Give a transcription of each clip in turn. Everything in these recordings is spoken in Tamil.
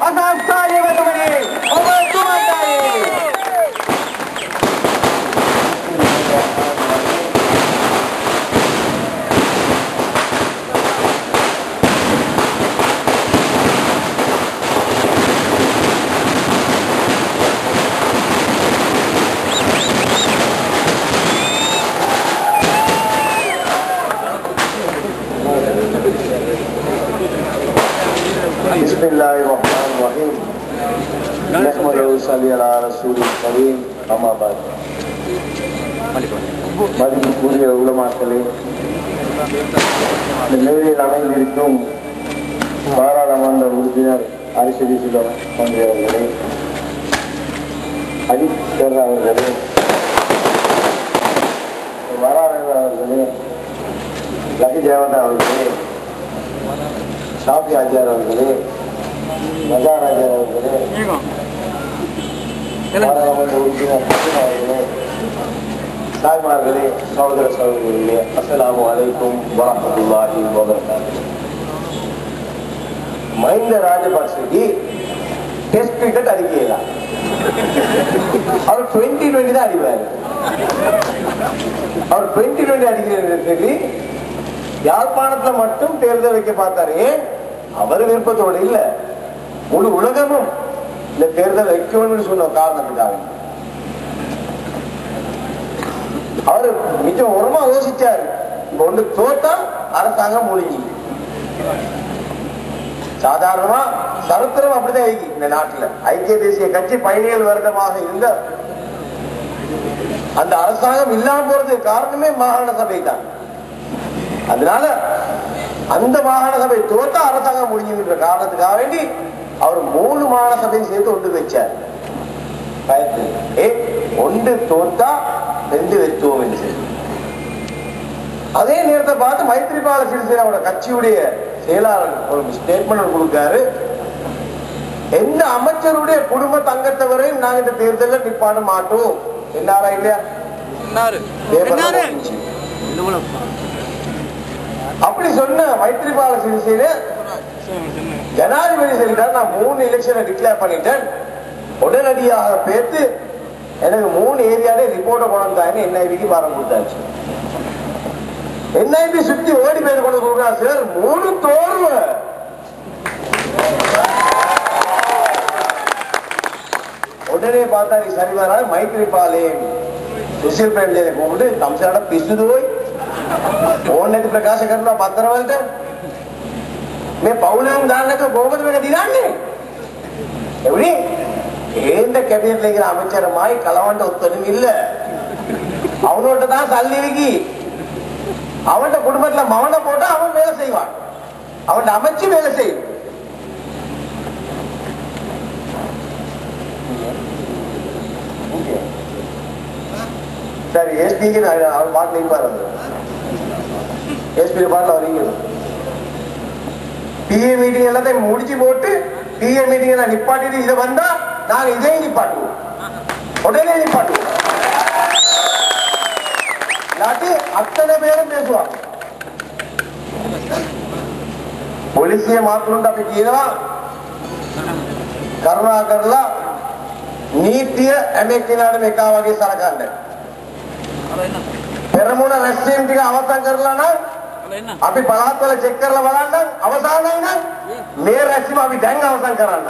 Asal bertemu Umar Tumandari. بسم الله الرحمن الرحيم نحمد ونصلي على رسول الكريم أما بعد மதிப்புக்குரிய உலமாக்களே இந்த நிலையில் அமைந்திருக்கும் பாராளுமன்ற உறுப்பினர் அரிசதி சிலம் மந்திரி அவர்களே அடித்தர் அவர்களே வராதவர் அவர்களே லகி தேவதா அவர்களே ஷாஃபி ஆச்சார் அவர்களே மஜார் ஆச்சார் அவர்களே பாராளுமன்ற உறுப்பினர் ஹசன் அவர்களே தாய்மார்களே சகோதர சகோதரிகளே அஸ்ஸலாமு அலைக்கும் வரஹ்மத்துல்லாஹி வபரகாத்துஹு மஹிந்த ராஜபக்சேக்கு டெஸ்ட் கிரிக்கெட் அடிக்கலாம் அவர் டுவெண்ட்டி டுவெண்ட்டி தான் அடிப்பாரு அவர் டுவெண்ட்டி டுவெண்ட்டி அடிக்கிறது சொல்லி யாழ்ப்பாணத்துல மட்டும் தேர்தல் வைக்க பார்த்தாரு ஏன் அவர் விருப்பத்தோடு இல்ல முழு உலகமும் இந்த தேர்தல் வைக்கணும்னு சொன்ன காரணத்துக்காக அவரு மிச்சம் உரமா யோசிச்சாரு இப்ப ஒன்று தோத்தா அரசாங்கம் மூழ்கி சாதாரணமா சரித்திரம் அப்படிதான் இருக்கு இந்த நாட்டுல ஐக்கிய தேசிய கட்சி பதினேழு வருடமாக இருந்த அந்த அரசாங்கம் இல்லாம போறதுக்கு காரணமே மாகாண சபை தான் அதனால அந்த மாகாண சபை தோத்தா அரசாங்கம் முடிஞ்சுன்ற காரணத்துக்காக வேண்டி அவர் மூணு மாகாண சபையும் சேர்த்து ஒன்று வச்சார் பயத்து ஏ ஒன்று தோத்தா ரெண்டு வெத்துவோம் என்று சொல்லி அதே நேரத்தை பார்த்து மைத்திரிபால சிறிசேனாவோட கட்சியுடைய செயலாளர் ஒரு ஸ்டேட்மெண்ட் கொடுக்காரு எந்த அமைச்சருடைய குடும்ப தங்கத்தை வரையும் நாங்க இந்த தேர்தலில் நிப்பாட மாட்டோம் என்னாரா இல்லையா பேப்பர்ல போட்டுச்சு. அப்படி சொன்ன மைத்திரிபால சிறிசேன ஜனாதிபதி சொல்லிட்டார் நான் மூணு எலெக்ஷனை டிக்ளேர் பண்ணிட்டேன் உடனடியாக பேத்து எனக்கு மூணு ஏரியாலே ரிப்போர்ட்டை கொண்டு வந்தாங்க என்ஐபிக்கு பாரம் கொடுத்தாச்சு என்ஐபி சுத்தி ஓடி போய் கொண்டு கொடுக்குறா சார் மூணு தோர்வு உடனே பார்த்தா நீ சரி வராது மைத்திரிபாலே சுஷில் பிரேம்ஜியை கூப்பிட்டு கம்சாட பிசுது போய் ඕනෙත් ප්‍රකාශ කරනවා පත්තරවලට මේ පවුලෙන් දාන්නක කොහොමද මේක දිනන්නේ එවනේ ஏந்த கேபினெட்ல இருக்கிற அமைச்சர் மாய் கலவண்ட ஒத்தனும் இல்ல அவனோட தான் சல்லி இருக்கி அவன் குடும்பத்துல மவனை போட்டா அவன் வேலை செய்வான் அவன் அமைச்சு வேலை செய்யும் சரி எஸ்பிக்கு அவன் பாட்டு நிற்பார் அவர் எஸ்பி பாட்டில் வரீங்க பிஏ மீட்டிங் எல்லாத்தையும் முடிச்சு போட்டு பிஏ மீட்டிங் எல்லாம் நிப்பாட்டிட்டு இதை வந்தா நாங்க இதையும் நிப்பாட்டுவோம் உடனே நிப்பாட்டுவோம் இல்லாட்டி அத்தனை பேரும் பேசுவாங்க පොලිසිය මාතුරුන්ට අපි කියනවා කරුණා කරලා නීතිය හැම එක්කෙනාටම එකා වගේ සලකන්න. පෙරමුණ රැස්වීම ටික අවසන් කරලා නම් අපි පළාත්වල චෙක් කරලා බලන්න අවසානයි නම් මේ රැස්වීම අපි දැන් අවසන් කරන්න.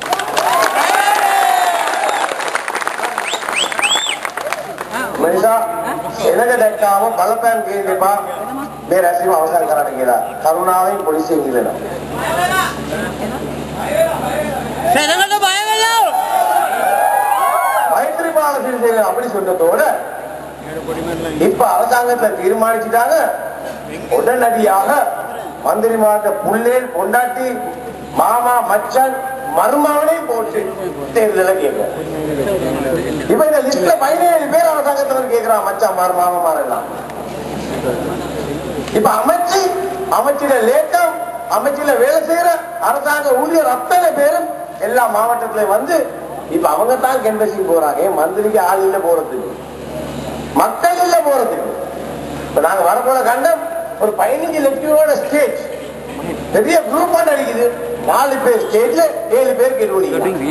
නිසා එනක දැක්කාම බලපෑම් ගේන්න එපා මේ රැස්වීම අවසන් කරන්න කියලා. කරුණාවෙන් පොලිසියෙන් ඉල්ලනවා. ஜனங்கள்ட்ட பயம் இல்லை மைத்திரிபால சிறிசேன அப்படி சொன்னதோட இப்ப அரசாங்கத்துல தீர்மானிச்சுட்டாங்க உடனடியாக மந்திரிமார்ட்ட புள்ளேல் பொண்டாட்டி மாமா மச்சான் மருமகனை போட்டு தேர்தலை கேட்கும் இப்ப இந்த லிஸ்ட்ல பதினேழு பேர் அரசாங்கத்துல கேட்கிறான் மச்சான் மாறு மாமமார் எல்லாம் இப்ப அமைச்சு அமைச்சில லேட்டம் அமைச்சில வேலை செய்யற அரசாங்க ஊழியர் அத்தனை பேரும் எல்லா மாவட்டத்திலையும் வந்து இப்ப அவங்க தான் கென்பசிங் போறாங்க ஏன் மந்திரிக்கு ஆள் இல்ல போறதுக்கு மக்கள் இல்ல போறதுக்கு இப்ப நாங்க வரப்போல கண்டம் ஒரு பதினஞ்சு லட்சத்தோட ஸ்டேஜ் பெரிய குரூப் அடிக்குது நாலு பேர் ஸ்டேட்ல ஏழு பேர் கெடுவீங்க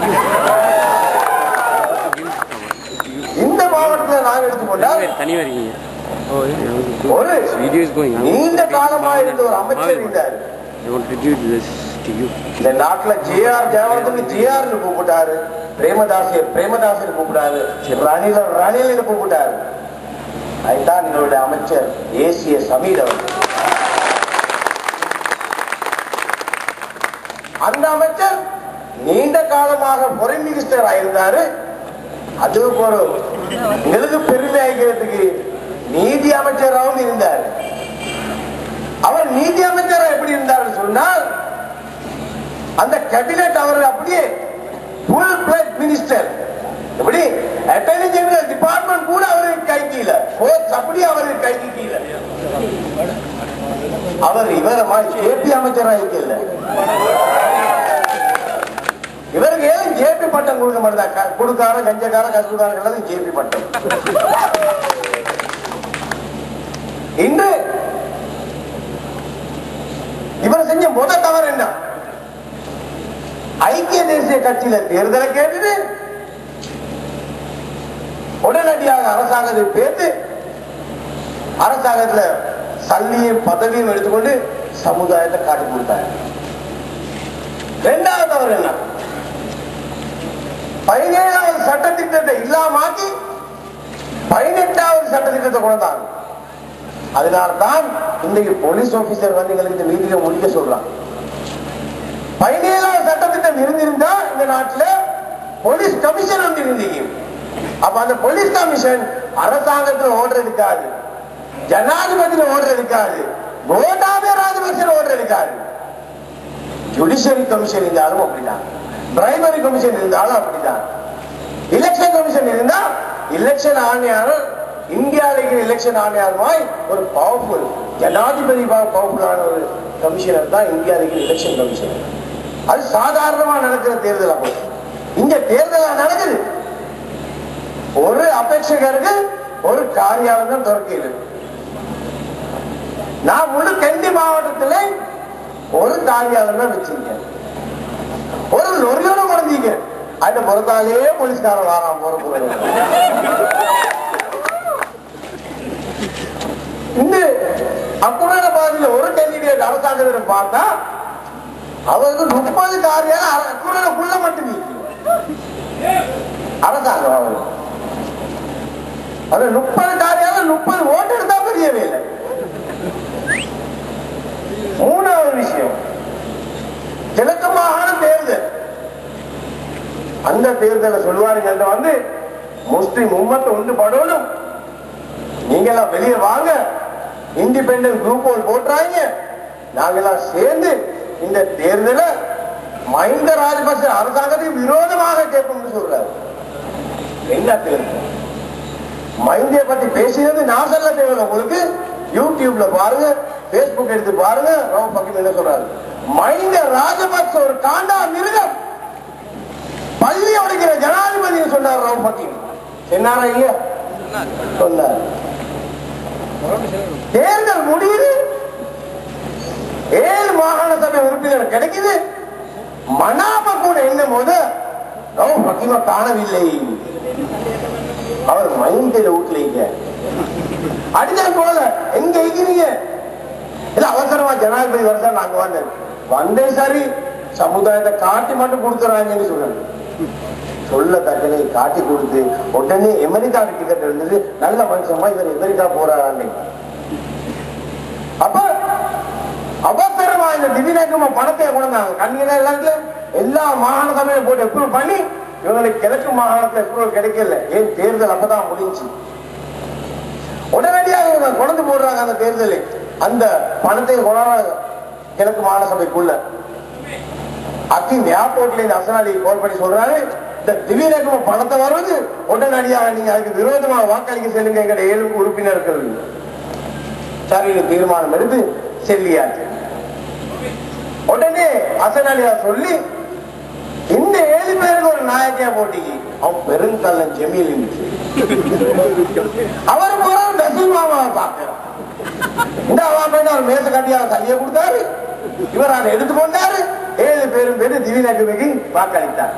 இந்த மாவட்டத்தில் நாங்கள் எடுத்துக்கொண்டால் தனியாக இருக்கீங்க ஓ ஒரு வீடியோ இஸ் கோயிங் நீண்ட காலமா இருந்த ஒரு அமைச்சர் இருந்தார் I want to give this to you இந்த நாட்டுல ஜேஆர் ஜெயவர்தன் ஜேஆர்னு கூப்பிட்டாரு பிரேமதாசிய பிரேமதாசன் கூப்பிட்டாரு ரணில ரணில்னு கூப்பிட்டாரு அதுதான் எங்களுடைய அமைச்சர் ஏசிய சமீர் அவர் அந்த அமைச்சர் நீண்ட காலமாக பொருள் மினிஸ்டர் ஆயிருந்தாரு அது ஒரு எங்களுக்கு பெருமை ஆகிறதுக்கு நீதி அமைச்சராகவும் இருந்தார் அவர் நீதி அமைச்சரா எப்படி இருந்தார் சொன்னால் அந்த கேபினட் அவர் அப்படியே ஃபுல் பிளட் மினிஸ்டர் எப்படி அட்டர்னி ஜெனரல் டிபார்ட்மெண்ட் கூட அவருக்கு கை கீழ கோர்ட்ஸ் அப்படியே அவருக்கு கை கீழ அவர் இவர மாதிரி ஜேபி அமைச்சரா இருக்கல இவருக்கு ஏன் ஜேபி பட்டம் கொடுக்க மாட்டா கொடுக்கார கஞ்சக்கார கசுக்காரர்கள் ஜேபி பட்டம் இன்று இவர் செஞ்ச முத தவறு என்ன ஐக்கிய தேசிய கட்சியில தேர்தலை கேட்டுட்டு உடனடியாக அரசாங்கத்தை பேர்த்து அரசாங்கத்துல சல்லியும் பதவியும் எடுத்துக்கொண்டு சமுதாயத்தை காட்டி கொடுத்தாங்க இரண்டாவது தவறு என்ன பதினேழாவது சட்டத்திட்டத்தை இல்லாமாக்கி பதினெட்டாவது சட்டத்திட்டத்தை கொண்டாங்க அதனால்தான் இன்னைக்கு போலீஸ் ஆபீசர் வந்து எங்களுக்கு இந்த மீட்டிங்க முடிக்க சொல்றாங்க பதினேழாவது சட்டத்திட்டம் இருந்திருந்தா இந்த நாட்டுல போலீஸ் கமிஷன் வந்து இருந்தீங்க அப்ப அந்த போலீஸ் கமிஷன் அரசாங்கத்துல ஓடுறது இருக்காது ஜனாதிபதியில ஓடுறது இருக்காது கோட்டாபே ராஜபக்சன் ஓடுறது இருக்காது ஜுடிஷியரி கமிஷன் இருந்தாலும் அப்படிதான் பிரைமரி கமிஷன் இருந்தாலும் அப்படிதான் எலெக்ஷன் கமிஷன் இருந்தா எலெக்ஷன் ஆணையாளர் இந்தியாவில எலெக்ஷன் ஆணையாளமாய் ஒரு பவர்ஃபுல் ஜனாதிபதி பவர்ஃபுல்லான ஒரு கமிஷனர் தான் இந்தியாவில எலெக்ஷன் கமிஷனர் அது சாதாரணமா நடக்கிற தேர்தல் அப்போ இங்க தேர்தல் நடக்குது ஒரு அபேட்சகருக்கு ஒரு காரியாலயம் தான் திறக்கிறது நான் முழு கண்டி மாவட்டத்துல ஒரு காரியாலயம் தான் வச்சிருக்கேன் ஒரு லொரியோட குறைஞ்சிங்க அந்த புறத்தாலே போலீஸ்காரன் வாராம் போற இந்த அக்குறான பாதியில ஒரு கேண்டிடேட் அரசாங்கத்திடம் பார்த்தா அவருக்கு முப்பது காரியம் அக்குறானுக்குள்ள மட்டும் இருக்கு. அரசாங்கம் அவர் அது முப்பது காரியம் முப்பது ஓட்டு எடுத்தா பெரிய வேலை மூணாவது விஷயம் கிழக்கு மாகாண தேர்தல் அந்த தேர்தலை சொல்லுவாருங்க வந்து முஸ்லிம் உம்மத்தை ஒன்று படணும் நீங்கெல்லாம் வெளியே வாங்க இண்டிபெண்டன்ட் குரூப் ஒன்று போட்டுறாங்க நாங்கெல்லாம் சேர்ந்து இந்த தேர்தலை மஹிந்த ராஜபக்ச அரசாங்கத்துக்கு விரோதமாக கேட்போம்னு சொல்றாரு என்ன தேர்தல் மைந்திய பத்தி பேசினது நான் சொல்ல தேவையில்லை உங்களுக்கு யூடியூப்ல பாருங்க பேஸ்புக் எடுத்து பாருங்க ரவ பக்கம் என்ன சொல்றாரு மைந்த ராஜபக்ச ஒரு காண்டா மிருகம் பள்ளி உடைக்கிற ஜனாதிபதி சொன்னார் ரவ பக்கம் என்னாரா இல்லையா சொன்னார் தேர்தல் முடியுது ஏழு மாகாண சபை உறுப்பினர் கிடைக்குது மனாப கூட எண்ணும் போது ரவ பக்கிமா காணவில்லை அவர் மைண்டில் வீட்டுல அடிச்சது போல எங்க இருக்கிறீங்க இல்ல அவசரமா ஜனாதிபதி வருதா நாங்க வந்தேன் வந்தேன் சரி சமுதாயத்தை காட்டி மட்டும் கொடுத்துறாங்கன்னு சொன்னாங்க சொல்ல தக்கனை காட்டி கொடுத்து உடனே அமெரிக்கா டிக்கெட் இருந்தது நல்ல மனுஷமா இவர் அமெரிக்கா போறாரு அப்ப அவசரமா இந்த திடீர்னு பணத்தை கொண்டாங்க கண்ணில எல்லாத்துல எல்லா மாகாண சபையை போட்டு அப்ரூவ் பண்ணி இவங்களுக்கு கிழக்கு மாகாணத்துல அப்ரூவல் கிடைக்கல ஏன் தேர்தல் அப்பதான் முடிஞ்சு உடனடியாக இவங்க கொண்டு போடுறாங்க அந்த தேர்தலில் அந்த பணத்தை கொண்டாடுறாங்க கிழக்கு மாகாண சபைக்குள்ள அக்கி ஏர்போர்ட்ல இந்த அசனாலி கோல் பண்ணி சொல்றாரு இந்த திடீர்னு பணத்தை வருவது உடனடியாக நீங்க அதுக்கு விரோதமா வாக்களிக்க செல்லுங்க எங்க ஏழு உறுப்பினர்கள் சரி தீர்மானம் எடுத்து செல்லியாச்சு உடனே அசனாலியா சொல்லி இந்த ஏழு பேருக்கு ஒரு நாயக்கியா போட்டிக்கு அவன் பெருங்கல்லன் ஜெமீல் இருந்துச்சு அவர் போறாரு நசீர் மாமாவை பார்க்கிறார் இந்த அவன் போயிட்டு அவர் மேச கட்டியா கையை கொடுத்தாரு இவர் அதை எடுத்துக்கொண்டாரு ஏழு பேரும் பேரு திவிநகருக்கு வாக்களித்தார்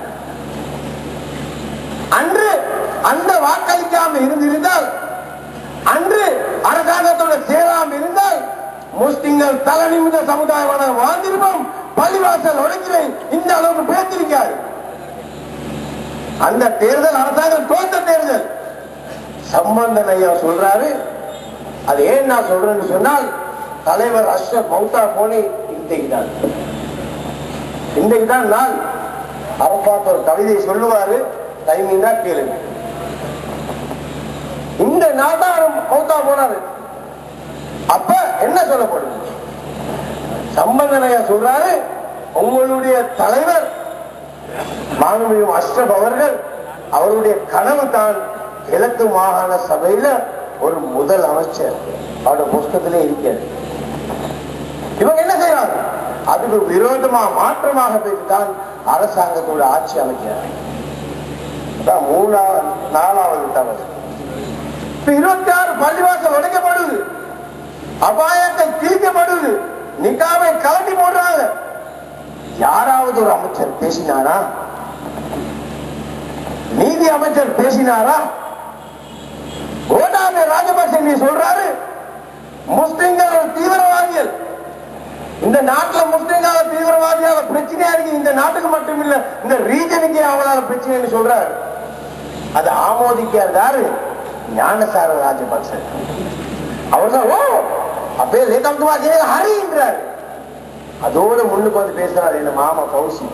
அன்று அந்த வாக்களிக்காம இருந்திருந்தால் அன்று அரசாங்கத்தோட சேராம இருந்தால் முஸ்லிம்கள் தலை நிமிட சமுதாயமான வாழ்ந்திருப்போம் பள்ளிவாசல் உடைக்கிறே இந்த அளவுக்கு பேசிருக்காரு அந்த தேர்தல் அரசாங்கம் தோத்த தேர்தல் சம்பந்தன் ஐயா சொல்றாரு அது ஏன் நான் சொல்றேன்னு சொன்னால் தலைவர் அஷ்ரப் மௌத்தா போனே இன்றைக்கு தான் இன்றைக்கு தான் நாள் அரபாத் ஒரு கவிதை சொல்லுவாரு டைமிங் தான் கேளுங்க இந்த நாள் தான் அவர் மௌத்தா போனாரு அப்ப என்ன சொல்லப்படும் சம்பந்தன் ஐயா சொல்றாரு உங்களுடைய தலைவர் மாண்புமிகு அஷ்ரப் அவர்கள் அவருடைய கனவு தான் கிழக்கு மாகாண சபையில ஒரு முதல் அமைச்சர் அவருடைய புஸ்தகத்திலே இருக்கிறது இவங்க என்ன செய்யறாங்க அதுக்கு விரோதமா மாற்றமாக பேசித்தான் அரசாங்கத்தோட ஆட்சி அமைக்கிறார் அதான் மூணாவது நாலாவது தவறு இப்ப இருபத்தி ஆறு பள்ளிவாசல் உடைக்கப்படுது அபாயத்தை கிழிக்கப்படுது நிக்காவை கலட்டி போடுறாங்க யாராவது ஒரு அமைச்சர் பேசினாரா நீதி அமைச்சர் பேசினாரா கோட்டாபய ராஜபக்சே நீ சொல்றாரு முஸ்லிம்கள் ஒரு தீவிரவாதிகள் இந்த நாட்டுல முஸ்லிம்கால தீவிரவாதியால பிரச்சனையா இருக்கு இந்த நாட்டுக்கு மட்டும் இல்ல இந்த ரீஜனுக்கே அவங்களால பிரச்சனைன்னு சொல்றாரு அது ஆமோதிக்கிறாரு ஞானசார ராஜபக்சே அவர் தான் ஓ அப்பே லேதாம்துவா ஹரின்றாரு அதோட முன்னுக்கு வந்து பேசுறாரு என்ன மாமா கௌசி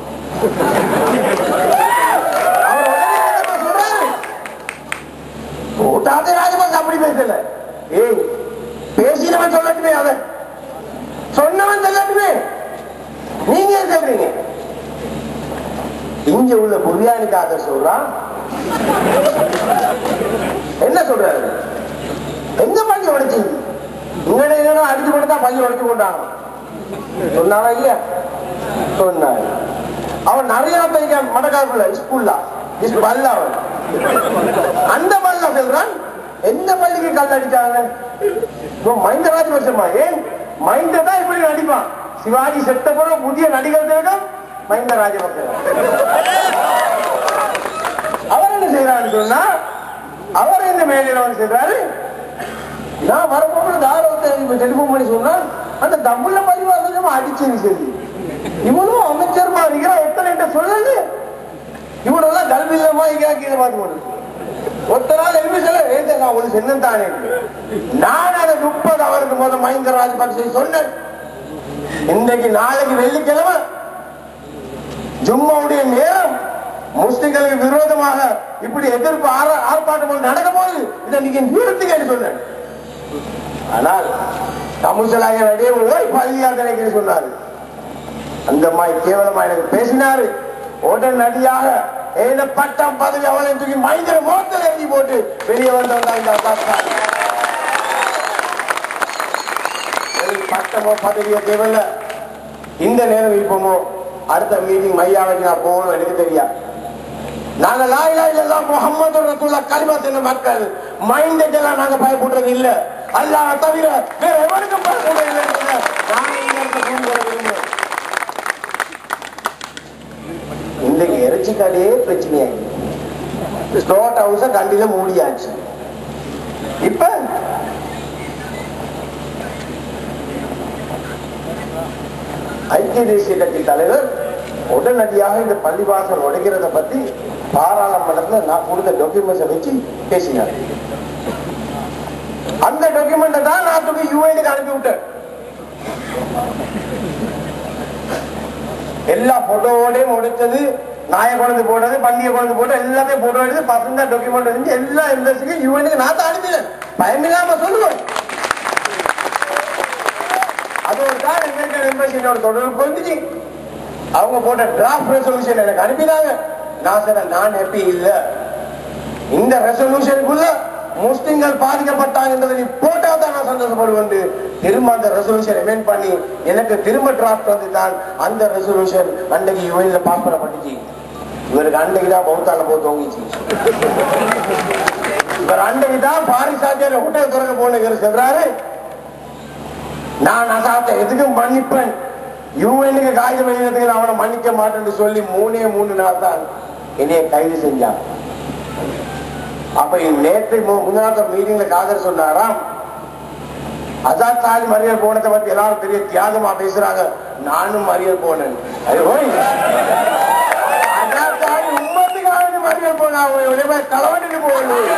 அவர் உடனே என்னப்பா சொல்றாரு கூட்டாத்தே ராஜபக்ச அப்படி பேசல ஏய் பேசினவன் சொல்லட்டுமே அத சொன்னவன் சொல்லட்டுமே நீங்க ஏன் சொல்றீங்க இங்க உள்ள புரியாணிக்காக சொல்றான் என்ன சொல்றாரு எங்க பள்ளி உடைச்சீங்க இங்கட எங்கடா அடிச்சு போட்டு தான் பள்ளி உடைச்சு கொண்டாங்க சொன்னாரா இல்லையா சொன்னாரு அவன் நிறைய பையன் மடக்காப்புல ஸ்கூல்ல பல்ல அவன் அந்த பல்ல சொல்றான் எந்த பள்ளிக்கு கல் அடிச்சாங்க இப்போ மைந்த ராஜபக்சமா ஏன் மைந்த தான் இப்படி நடிப்பான் சிவாஜி செத்த போல புதிய நடிகர் திலகம் மைந்த ராஜபக்ச அவர் என்ன செய்யறான்னு சொன்னா அவர் என்ன மேடையில் வந்து சொல்றாரு நான் வரப்போது தாராளத்தை டெலிபோன் பண்ணி சொன்னா அந்த தமிழ்ல பதிவாசம் அடிச்சு சரி இவனும் அமைச்சர்மா இருக்கிறான் எத்தனை கிட்ட சொல்லுது இவனெல்லாம் கல்வி இல்லாம இங்கே கீழே பார்த்து கொண்டு ஒத்த நாள் எழுப்பி சொல்ல ஏங்க நான் ஒன்று சென்னன் தானே நான் அதை முப்பது அவருக்கு முதல் மஹிந்த ராஜபக்சே சொன்னேன் இன்னைக்கு நாளைக்கு வெள்ளிக்கிழமை ஜும்மாவுடைய நேரம் முஸ்லிம்களுக்கு விரோதமாக இப்படி எதிர்ப்பு ஆர- ஆர்ப்பாட்டம் ஒன்று நடக்க போகுது இதை நீங்க நிறுத்துங்கன்னு சொன்னேன் ஆனால் தமிழ்ச்சலாக அடியே ஓய் பள்ளியாதனைக்கு சொன்னாரு அந்த மாதிரி கேவலமா எனக்கு பேசினாரு உடனடியாக ஏன பட்டம் பதவி அவளை தூக்கி மைந்திர மோத்தல் எழுதி போட்டு வெளியே வந்தவங்க இந்த அப்பாஸ்தான். எனக்கு பட்டமோ பதவியோ தேவையில்ல இந்த நேரம் இப்பமோ அடுத்த மீட்டிங் மையாவைக்கு நான் போகணும் எனக்கு தெரியாது நாங்க லாயிலா இல்ல முகமது ரசூல்லா கலிமா சொன்ன மக்கள் மைண்டுக்கெல்லாம் நாங்க பயப்படுறது இல்ல அல்லாஹ் தவிர வேற எவனுக்கும் பயப்படுறது இல்லை நாங்க இந்த இடத்துல தூங்குறது விரும்புறோம். இன்றைக்கு இறைச்சி கடையே பிரச்சனையாகி ஸ்லோட் ஹவுஸ கண்டில மூடியாச்சு இப்ப ஐக்கிய தேசிய கட்சி தலைவர் உடனடியாக இந்த பள்ளிவாசல் உடைக்கிறத பத்தி பாராளுமன்றத்துல நான் கொடுத்த டாக்குமெண்ட்ஸை வச்சு பேசினார் அந்த டாக்குமெண்ட்டை தான் நான் தூக்கி யூஎனுக்கு அனுப்பி விட்டேன் எல்லா போட்டோவோடையும் முடிச்சது நாயை குழந்தை போட்டது பண்டிகை குழந்தை போட்டது எல்லாத்தையும் போட்டோ எடுத்து பசங்க டாக்குமெண்ட் செஞ்சு எல்லா எம்பசிக்கும் யூஎனுக்கு நான் தான் அனுப்பினேன் பயமில்லாம சொல்லுவேன் அது ஒரு தான் அமெரிக்கன் எம்பசியோட தொடர்பு வந்துச்சு அவங்க போட்ட டிராஃப்ட் ரெசல்யூஷன் எனக்கு அனுப்பினாங்க நான் சொன்னேன் நான் ஹாப்பி இல்ல இந்த ரெசல்யூஷனுக்குள்ள முஸ்லிம்கள் பாதிக்கப்பட்டாங்கன்றதை நீ போட்டா தான் நான் சந்தோஷப்படுவேன் திரும்ப அந்த ரெசல்யூஷன் எமெண்ட் பண்ணி எனக்கு திரும்ப டிராஃப்ட் வந்து தான் அந்த ரெசல்யூஷன் அன்னைக்கு யூஎன்ல பாஸ் பண்ணப்பட்டுச்சு இவருக்கு அன்னைக்கு தான் பௌத்தால போய் தோங்கிச்சு இவர் அன்னைக்கு தான் பாரிசாத்தியார் ஹோட்டல் திறக்க போன சொல்றாரு நான் அசாத்தை எதுக்கும் மன்னிப்பேன் யூஎனுக்கு காகிதம் எழுதுறதுக்கு நான் அவனை மன்னிக்க மாட்டேன்னு சொல்லி மூணே மூணு நாள் தான் என்னைய கைது செஞ்சான் அப்ப நேற்று மு- முன்னாள் மீட்டிங்ல காதர் சொன்னாராம் அசாத் சாலி மறியல் போனதை பத்தி எல்லாரும் பெரிய தியாகமா பேசுறாங்க நானும் மறியல் போனேன் அது போய் அசாத் சாலி உம்மத்துக்காக மறியல் போனா தலைவனுக்கு போகணும்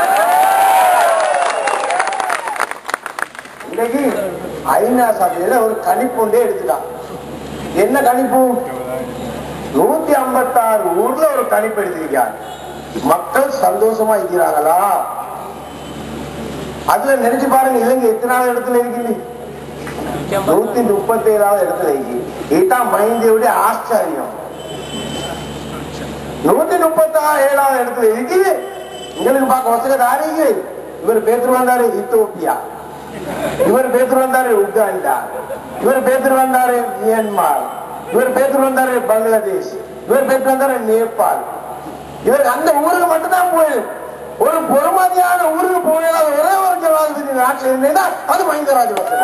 இன்னைக்கு ஐநா சபையில ஒரு கணிப்புண்டே எடுத்துட்டான் என்ன கணிப்பு நூத்தி ஐம்பத்தாறு ஊர்ல ஒரு கணிப்பு எடுத்திருக்காங்க மக்கள் சந்தோஷமா இருக்கிறாங்களா அதுல நினைச்சு பாருங்க இலங்கை எத்தனாவது இடத்துல இருக்குது நூத்தி முப்பத்தி ஏழாவது இடத்துல இருக்கு இதுதான் மைந்தியுடைய ஆச்சரியம் நூத்தி முப்பத்தி ஏழாவது இடத்துல இருக்குது உங்களுக்கு பார்க்க வசதி ஆறீங்க இவர் பேத்து வந்தாரு இத்தோப்பியா இவர் பேத்து வந்தாரு உகாண்டா இவர் பேத்து வந்தாரு மியான்மார் இவர் பேத்து வந்தாரு பங்களாதேஷ் இவர் பேத்து வந்தாரு நேபாள் இவர் அந்த ஊருக்கு மட்டும்தான் போயிடும் ஒரு பொறுமதியான ஊருக்கு போயிடாத ஒரே ஒரு ஜனாதிபதி நாட்டில் இருந்தேன்னா அது மஹிந்த ராஜபக்சே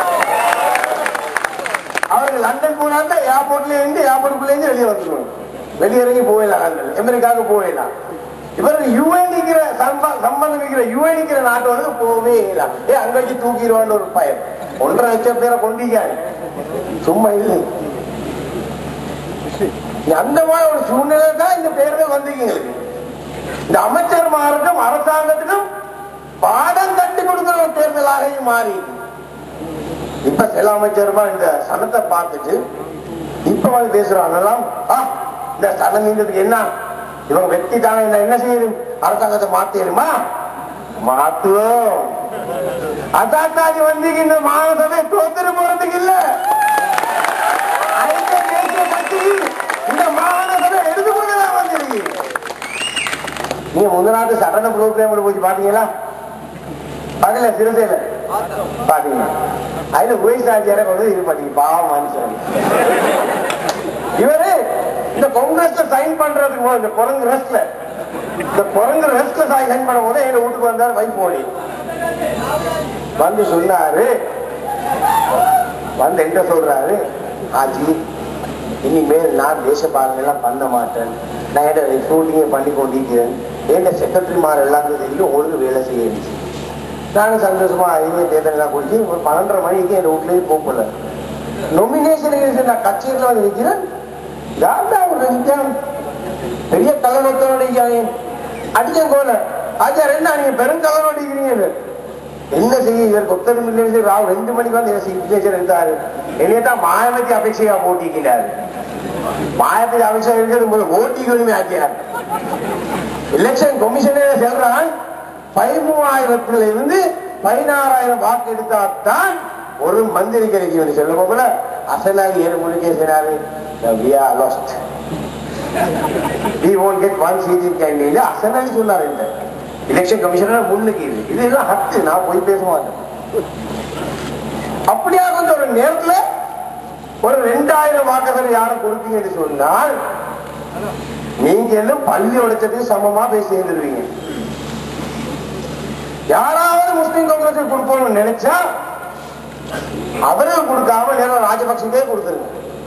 அவருக்கு லண்டன் போனாங்க ஏர்போர்ட்ல இருந்து ஏர்போர்ட்டுக்குள்ள இருந்து வெளியே வந்துருவாங்க வெளியிறங்கி போயிடலாம் லண்டன் அமெரிக்காவுக்கு போயிடலாம் இவருக்கு யுஎன் நிக்கிற சம்ப- சம்பந்தம் இருக்கிற யுஎன் நிக்கிற நாட்டோட போகவே இல்லை ஏ அங்க வச்சு தூக்கிடுவான்னு ஒரு பையன் ஒன்றரை லட்சம் பேரை கொண்டிருக்காரு சும்மா இல்லை அந்த மாதிரி ஒரு சூழ்நிலை தான் இந்த பேர்கள் வந்தீங்க எங்களுக்கு. இந்த அமைச்சர்மாருக்கும் அரசாங்கத்துக்கும் பாடம் கட்டி கொடுக்கிற ஒரு தேர்தலாக மாறி இப்ப சில அமைச்சர்மா இந்த சனத்தை பார்த்துட்டு இப்ப வந்து பேசுறாங்கலாம் ஆ, இந்த சனம் நீங்கிறதுக்கு என்ன இவங்க வெற்றி தானே என்ன என்ன செய்யணும் அரசாங்கத்தை மாத்திடுமா மாத்துவோம் அதாத்தாஜி வந்து இந்த மாநிலசபை தோத்துட்டு போறதுக்கு இல்ல ஐக்கிய தேசிய கட்சி இந்த மாநிலசபை எடுத்து கொண்டுதான் வந்திருக்கு நீங்க முந்த நாட்டு சட்டண ப்ரோக்ராம் போய் பாத்தீங்களா பகல சிறுசையில பாத்தீங்களா அதுல உயர்சாட்சியார கொண்டு இது பண்ணீங்க பாவம் மனுஷன் இவரு இந்த காங்கிரஸ்ல சைன் பண்றதுக்கு போது இந்த குரங்கு ரெஸ்ட்ல இந்த குரங்கு ரெஸ்ட்ல சைன் பண்ணும் போது எங்க வீட்டுக்கு வந்தாரு வைஃப் போடி வந்து சொன்னாரு வந்து என்ன சொல்றாரு ஆஜி இனிமேல் நான் தேச பாலனை எல்லாம் பண்ண மாட்டேன் நான் என்ன ரெக்ரூட்டிங்கே பண்ணி கொண்டிருக்கிறேன் என் செக்ரட்டரிமார் எல்லாம் தெரியும் உங்களுக்கு வேலை செய்ய இருந்துச்சு நானும் சந்தோஷமா இனிமே தேர்தல் எல்லாம் குடிச்சு ஒரு பன்னெண்டரை மணிக்கு என் வீட்லயே போகல நொமினேஷன் நான் கச்சேரியில் வந்து நிற்கிறேன் யாருடா ஒரு நிற்கிறேன் பெரிய கலனத்தோட அடிச்ச கோல ஆச்சார் என்ன நீங்க பெரும் கலனோட இருக்கிறீங்க என்ன செய்ய இவர் கொத்தரும் இல்லைன்னு ராவ் ரெண்டு மணிக்கு வந்து என்ன சிக்னேச்சர் இருந்தாரு என்னைய தான் மாயவதி அபேட்சையா போட்டிக்கிறாரு மாயவதி அபேட்சை இருக்கிறது முதல் ஓட்டிக்கணுமே ஆக்கியார் எலெக்ஷன் கமிஷனே சொல்றான் பதிமூவாயிரத்துல இருந்து பதினாறாயிரம் வாக்கு எடுத்தா தான் ஒரு மந்திரி கிடைக்கும் சொல்ல போல அசலாகி ஏழு மணிக்கே சொன்னாரு we are lost we won't get one seat in Canada அசலாகி சொன்னார் இந்த எலெக்ஷன் கமிஷனர் முன்னுக்கு இது இதெல்லாம் ஹத்து நான் போய் பேச மாட்டேன் அப்படியா கொஞ்சம் ஒரு நேரத்துல ஒரு ரெண்டாயிரம் வாக்குகள் யாரும் கொடுத்தீங்கன்னு சொன்னால் நீங்க எல்லாம் பள்ளி உடைச்சதுக்கு சமமா போய் சேர்ந்துருவீங்க யாராவது முஸ்லிம் காங்கிரஸ் கொடுப்போம்னு நினைச்சா அவருக்கு கொடுக்காம நேரம் ராஜபக்சே கொடுத்துருங்க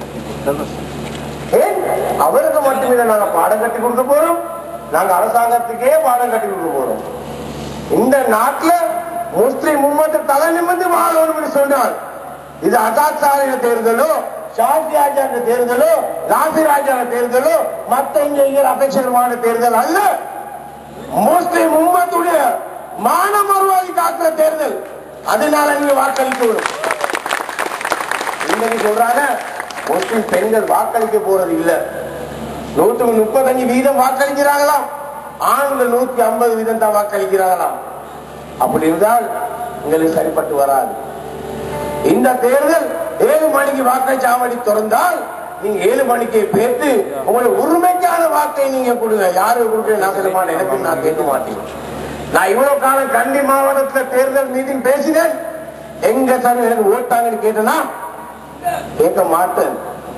ஏன் அவருக்கு மட்டுமே நாங்க பாடம் கட்டி கொடுக்க போறோம் நாங்க அரசாங்கத்துக்கே பாடம் கட்டி கொடுக்க போறோம் இந்த நாட்டுல முஸ்லிம் உம்மத்து தலை நிமிர்ந்து வாழணும்னு சொன்னால் இது அசாத் சாலையில தேர்தலோ ஷாந்தி ராஜா தேர்தலோ ராசி ராஜா தேர்தலோ மத்த இங்க இங்க அபேட்சகரமான தேர்தல் அல்ல முஸ்லிம் உம்மத்துடைய மான மறுவாதி காக்கிற தேர்தல் அதனால நீங்க வாக்களிக்க வரும் இன்னைக்கு சொல்றாங்க முஸ்லிம் பெண்கள் வாக்களிக்க போறது இல்ல நூற்றுக்கு முப்பத்தஞ்சு வீதம் வாக்களிக்கிறாங்களாம் ஆண்கள் நூத்தி ஐம்பது வீதம் தான் வாக்களிக்கிறாங்களாம் அப்படி இருந்தால் உங்களுக்கு சரிப்பட்டு வராது இந்த தேர்தல் ஏழு மணிக்கு வாக்கை சாவடி திறந்தால் நீங்க ஏழு மணிக்கு பேத்து உங்களுடைய உரிமைக்கான வாக்கை நீங்க கொடுங்க யாரு கொடுக்க நான் சொல்ல மாட்டேன் எனக்கு நான் கேட்க மாட்டேன் நான் இவ்வளவு காலம் கண்டி மாவட்டத்துல தேர்தல் மீட்டிங் பேசினேன் எங்க சார் எனக்கு ஓட்டாங்கன்னு கேட்டேன்னா கேட்க மாட்டேன்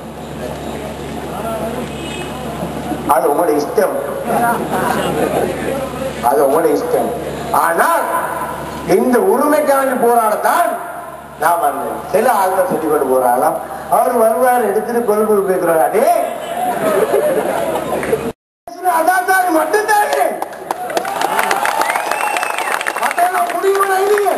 அது உங்களோட இஷ்டம் அது உங்களோட இஷ்டம் ஆனால் இந்த உரிமைக்கான போராடத்தான் நான் வந்தேன் சில ஆள்கள் சொல்லிக்கொண்டு போறாங்களாம் அவர் வருவார் எடுத்துட்டு கொழும்பு போய்க்கிறார் அடே அதான் தான் மட்டும்தானே மத்தெல்லாம் முடிவு இல்லையே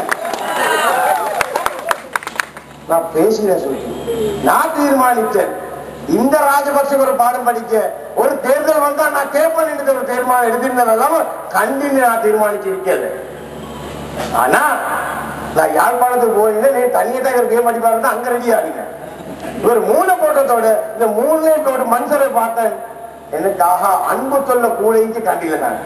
நான் பேசுகிறேன் சொல்லி நான் தீர்மானித்தேன் இந்த ராஜபக்ச ஒரு பாடம் படிக்க ஒரு தேர்தல் வந்தா நான் கேட்பேன் என்று ஒரு தீர்மானம் எடுத்திருந்ததெல்லாம் கண்டின்னு நான் தீர்மானிச்சிருக்கேன் ஆனா நான் யாழ்ப்பாணத்துக்கு போயிருந்தேன் நீ தண்ணியை தான் கேம் அடிப்பாரு அங்க ரெடி ஆடிங்க இவர் மூணு போட்டத்தோட இந்த மூணுலேயும் போட்டு மனுஷரை பார்த்தேன் எனக்கு ஆஹா அன்பு சொல்ல கூடைக்கு கண்டில நான்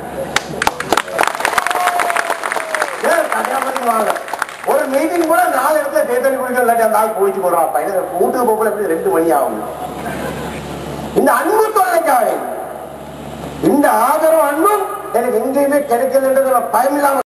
ஏன் கல்யாணம் வாங்க ஒரு மீட்டிங் கூட நாலு இடத்துல தேர்தல் குடிக்க இல்லாட்டி அந்த ஆள் போயிட்டு போடுறான் பையன் வீட்டுக்கு போகல எப்படி ரெண்டு மணி ஆகும் இந்த அன்பு தொல்லைக்காக இந்த ஆதரவு அன்பும் எனக்கு எங்கேயுமே கிடைக்கலன்றது பயம் இல்லாம